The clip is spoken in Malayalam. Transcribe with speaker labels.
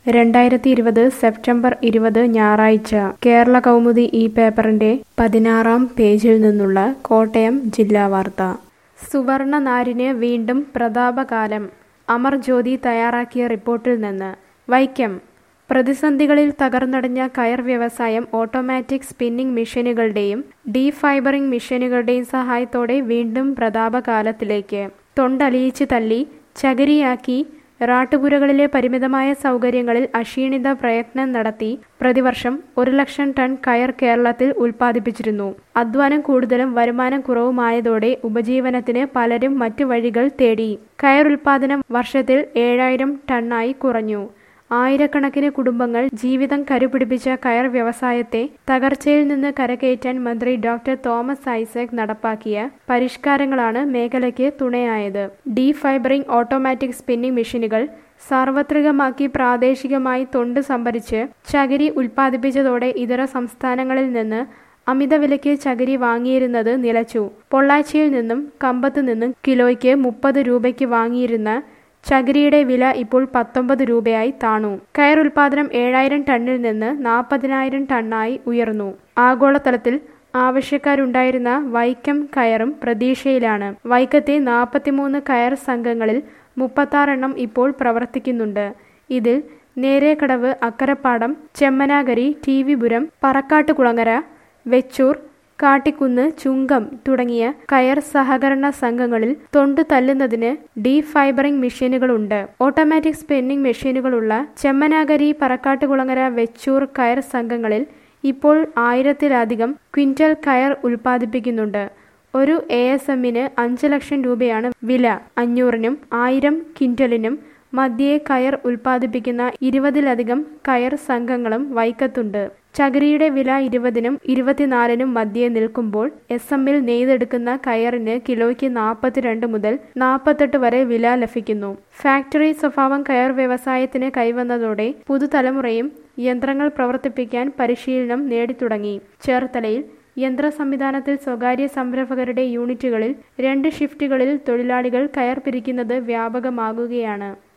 Speaker 1: രണ്ടായിരത്തി ഇരുപത് സെപ്റ്റംബർ ഇരുപത് ഞായറാഴ്ച കേരള കൗമുദി ഈ പേപ്പറിന്റെ പതിനാറാം പേജിൽ നിന്നുള്ള കോട്ടയം ജില്ലാ വാർത്ത സുവർണ നാരിന് വീണ്ടും പ്രതാപകാലം അമർ ജ്യോതി തയ്യാറാക്കിയ റിപ്പോർട്ടിൽ നിന്ന് വൈക്കം പ്രതിസന്ധികളിൽ തകർന്നടഞ്ഞ കയർ വ്യവസായം ഓട്ടോമാറ്റിക് സ്പിന്നിംഗ് മെഷീനുകളുടെയും ഡീഫൈബറിംഗ് മെഷീനുകളുടെയും സഹായത്തോടെ വീണ്ടും പ്രതാപകാലത്തിലേക്ക് തൊണ്ടലിയിച്ച് തല്ലി ചകിരിയാക്കി റാട്ടുപുരകളിലെ പരിമിതമായ സൗകര്യങ്ങളിൽ അക്ഷീണിത പ്രയത്നം നടത്തി പ്രതിവർഷം ഒരു ലക്ഷം ടൺ കയർ കേരളത്തിൽ ഉൽപ്പാദിപ്പിച്ചിരുന്നു അധ്വാനം കൂടുതലും വരുമാനം കുറവുമായതോടെ ഉപജീവനത്തിന് പലരും മറ്റു വഴികൾ തേടി കയർ ഉൽപ്പാദനം വർഷത്തിൽ ഏഴായിരം ടണ്ണായി കുറഞ്ഞു ആയിരക്കണക്കിന് കുടുംബങ്ങൾ ജീവിതം കരുപിടിപ്പിച്ച കയർ വ്യവസായത്തെ തകർച്ചയിൽ നിന്ന് കരകയറ്റാൻ മന്ത്രി ഡോക്ടർ തോമസ് ഐസക് നടപ്പാക്കിയ പരിഷ്കാരങ്ങളാണ് മേഖലയ്ക്ക് തുണയായത് ഡീഫൈബറിംഗ് ഓട്ടോമാറ്റിക് സ്പിന്നിംഗ് മെഷീനുകൾ സാർവത്രികമാക്കി പ്രാദേശികമായി തൊണ്ട് സംഭരിച്ച് ചകിരി ഉൽപ്പാദിപ്പിച്ചതോടെ ഇതര സംസ്ഥാനങ്ങളിൽ നിന്ന് അമിത വിലയ്ക്ക് ചകിരി വാങ്ങിയിരുന്നത് നിലച്ചു പൊള്ളാച്ചിയിൽ നിന്നും കമ്പത്തു നിന്നും കിലോയ്ക്ക് മുപ്പത് രൂപയ്ക്ക് വാങ്ങിയിരുന്ന ചകിരിയുടെ വില ഇപ്പോൾ പത്തൊമ്പത് രൂപയായി താണു കയർ ഉൽപാദനം ഏഴായിരം ടണ്ണിൽ നിന്ന് നാൽപ്പതിനായിരം ടണ്ണായി ഉയർന്നു ആഗോളതലത്തിൽ ആവശ്യക്കാരുണ്ടായിരുന്ന വൈക്കം കയറും പ്രതീക്ഷയിലാണ് വൈക്കത്തെ നാൽപ്പത്തിമൂന്ന് കയർ സംഘങ്ങളിൽ മുപ്പത്താറെണ്ണം ഇപ്പോൾ പ്രവർത്തിക്കുന്നുണ്ട് ഇതിൽ നേരേക്കടവ് അക്കരപ്പാടം ചെമ്മനാഗരി ടി വിപുരം പറക്കാട്ടുകുളങ്ങര വെച്ചൂർ കാട്ടിക്കുന്ന് ചുങ്കം തുടങ്ങിയ കയർ സഹകരണ സംഘങ്ങളിൽ തൊണ്ടു തല്ലുന്നതിന് ഡീഫൈബറിംഗ് മെഷീനുകളുണ്ട് ഓട്ടോമാറ്റിക് സ്പിന്നിംഗ് മെഷീനുകളുള്ള ചെമ്മനാഗരി പറക്കാട്ടുകുളങ്ങര വെച്ചൂർ കയർ സംഘങ്ങളിൽ ഇപ്പോൾ ആയിരത്തിലധികം ക്വിന്റൽ കയർ ഉൽപ്പാദിപ്പിക്കുന്നുണ്ട് ഒരു എ എസ് എമ്മിന് അഞ്ച് ലക്ഷം രൂപയാണ് വില അഞ്ഞൂറിനും ആയിരം ക്വിന്റലിനും മധ്യേ കയർ ഉൽപ്പാദിപ്പിക്കുന്ന ഇരുപതിലധികം കയർ സംഘങ്ങളും വൈക്കത്തുണ്ട് ചകിരിയുടെ വില ഇരുപതിനും ഇരുപത്തിനാലിനും മധ്യേ നിൽക്കുമ്പോൾ എസ് എമ്മിൽ നെയ്തെടുക്കുന്ന കയറിന് കിലോയ്ക്ക് നാൽപ്പത്തിരണ്ട് മുതൽ നാൽപ്പത്തെട്ട് വരെ വില ലഭിക്കുന്നു ഫാക്ടറി സ്വഭാവം കയർ വ്യവസായത്തിന് കൈവന്നതോടെ പുതുതലമുറയും യന്ത്രങ്ങൾ പ്രവർത്തിപ്പിക്കാൻ പരിശീലനം നേടിത്തുടങ്ങി ചേർത്തലയിൽ യന്ത്ര സംവിധാനത്തിൽ സ്വകാര്യ സംരംഭകരുടെ യൂണിറ്റുകളിൽ രണ്ട് ഷിഫ്റ്റുകളിൽ തൊഴിലാളികൾ കയർ പിരിക്കുന്നത് വ്യാപകമാകുകയാണ്